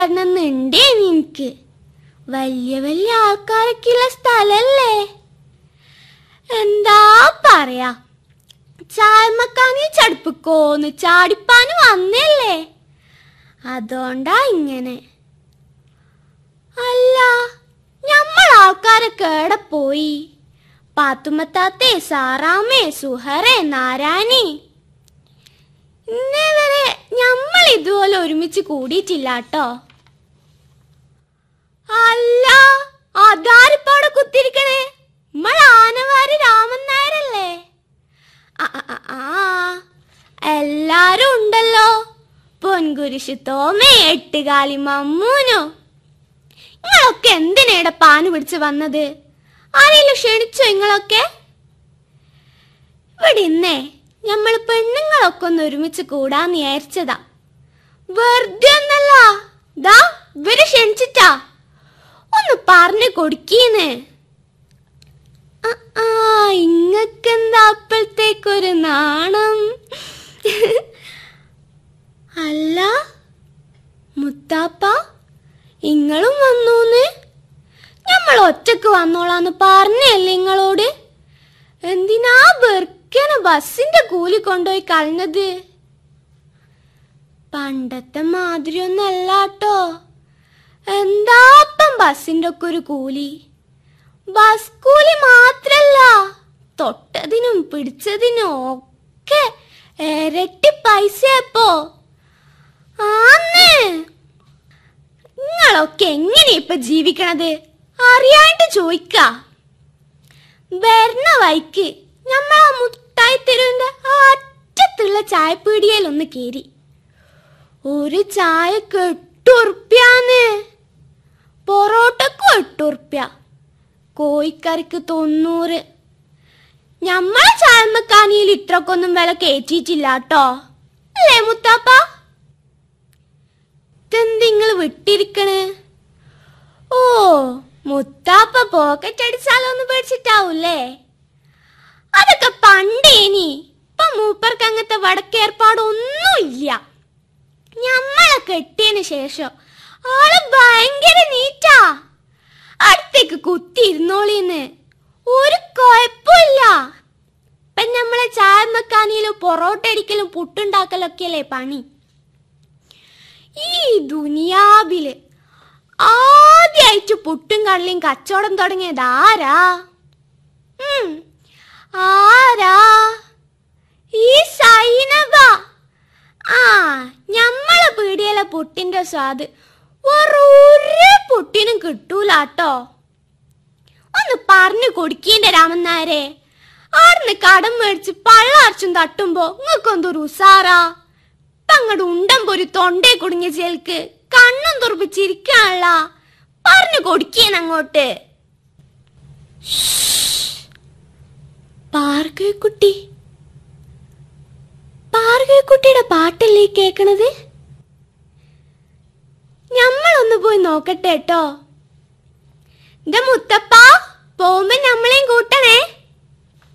വരണമെന്നുണ്ടേ നിനക്ക് വലിയ വലിയ ആൾക്കാരൊക്കെയുള്ള സ്ഥലല്ലേ എന്താ പറയാ ചായമ്മക്കാനി ചടുപ്പിക്കോന്ന് ചാടിപ്പാന് വന്നല്ലേ അതുകൊണ്ടാ ഇങ്ങനെ അല്ല ഞമ്മൾ ആൾക്കാരൊക്കെ എവിടെ പോയി പാത്തുമ്മത്താത്തെ സാറാമ്മേ സുഹറേ നാരായണി ഇന്നേ വരെ ഞമ്മൾ ഇതുപോലെ ഒരുമിച്ച് കൂടിയിട്ടില്ല കേട്ടോ അല്ല അതാരിപ്പാടെ കുത്തിരിക്കണേ നമ്മൾ ആനവാരി രാമൻ നായരല്ലേ ആ, ആ, ആ, ആ. എല്ലാരും ഉണ്ടല്ലോ പൊൻകുരിശ് തോമേ എട്ടുകാലി മമ്മൂനോ നിങ്ങളൊക്കെ എന്തിനേടെ പാന് പിടിച്ച് വന്നത് ആരെങ്കിലും ക്ഷണിച്ചോ നിങ്ങളൊക്കെ ഇവിടെ ഇന്നേ നമ്മൾ പെണ്ണുങ്ങളൊക്കെ ഒന്ന് ഒരുമിച്ച് കൂടാന്ന് വിചാരിച്ചതാ വെറുതെ ഒന്നല്ല ദാ ഇവര് ക്ഷണിച്ചിട്ടാ ഒന്ന് പറഞ്ഞു കൊടുക്കീന്ന് ആ, ആ ഇങ്ങക്കെന്താ അപ്പോഴത്തേക്കൊരു നാണം അല്ല മുത്താപ്പ ഇങ്ങളും വന്നൂന്ന് നമ്മൾ ഒറ്റക്ക് വന്നോളാന്ന് പറഞ്ഞല്ലേ നിങ്ങളോട് എന്തിനാ ബെർക്കനെ ബസ്സിന്റെ കൂലി കൊണ്ടുപോയി കളഞ്ഞത് പണ്ടത്തെ മാതിരി ഒന്നല്ലാട്ടോ എന്താപ്പം ബസ്സിന്റെ ഒക്കെ ഒരു കൂലി ബസ് കൂലി മാത്രല്ല തൊട്ടതിനും പിടിച്ചതിനും ഒക്കെ ഇരട്ടി പൈസയപ്പോ ആന്ന് നിങ്ങളൊക്കെ എങ്ങനെ ഇപ്പൊ ജീവിക്കണത് അറിയാണ്ട് ചോദിക്ക വരുന്ന വൈക്ക് നമ്മളാ മുട്ടായി തെരുവിന്റെ ആ അറ്റത്തുള്ള ചായപ്പീടിയയിൽ ഒന്ന് കേറി ഒരു ചായക്ക് എട്ടുറുപ്യാന്ന് പൊറോട്ടക്കും എട്ടുറുപ്യ കോഴിക്കറിക്ക് തൊണ്ണൂറ് ഞമ്മളെ ചായമ്മക്കാനിയിൽ ഇത്രക്കൊന്നും വില കയറ്റിയിട്ടില്ല കേട്ടോ അല്ലേ മുത്താപ്പ ഇതെന്തിങ്ങൾ വിട്ടിരിക്കണ് ഓ മുത്താപ്പ പോക്കറ്റ് അടിച്ചാലോന്ന് പേടിച്ചിട്ടാവൂലേ അതൊക്കെ പണ്ടേനി ഇപ്പൊ മൂപ്പർക്ക് അങ്ങനത്തെ വടക്കേർപ്പാടൊന്നുമില്ല ഞമ്മളെ കെട്ടിയതിന് ശേഷം ആള് ഭയങ്കര നീറ്റാ അടുത്തേക്ക് കുത്തിയിരുന്നോളിന്ന് ഒരു കുഴപ്പമില്ല ഇപ്പൊ നമ്മളെ ചായ മെക്കാനിയിലും പൊറോട്ട അടിക്കലും പുട്ടുണ്ടാക്കലൊക്കെയല്ലേ പണി ഈ ദുനിയാവില് ആദ്യായിട്ട് പുട്ടും കള്ളിയും കച്ചവടം തുടങ്ങിയത് ആരാ ഉം, ആരാ ഈ സൈനബ ആ ഞമ്മളെ പീടിയലെ പുട്ടിന്റെ സ്വാദ് വേറൊരു പുട്ടിനും കിട്ടൂലാട്ടോ ഒന്ന് പറഞ്ഞു കൊടുക്കീന്റെ രാമൻ നായരെ ആടുന്ന് കടം മേടിച്ച് പള്ളാർച്ചും തട്ടുമ്പോ നിങ്ങൾക്കൊന്തൊരു ഉസാറാ തങ്ങടെ ഉണ്ടം പൊരി തൊണ്ടേ കുടുങ്ങിയ ചേൽക്ക് കണ്ണും തുറപ്പിച്ചിരിക്കാനുള്ള പറഞ്ഞു കൊടുക്കേൻ അങ്ങോട്ട് പാർക്കുട്ടി പാർക്കുട്ടിയുടെ പാട്ടല്ലേ ഈ കേക്കണത് ഞമ്മളൊന്ന് പോയി നോക്കട്ടെ കേട്ടോ എന്റെ മുത്തപ്പ പോകുമ്പോ നമ്മളെയും കൂട്ടണേ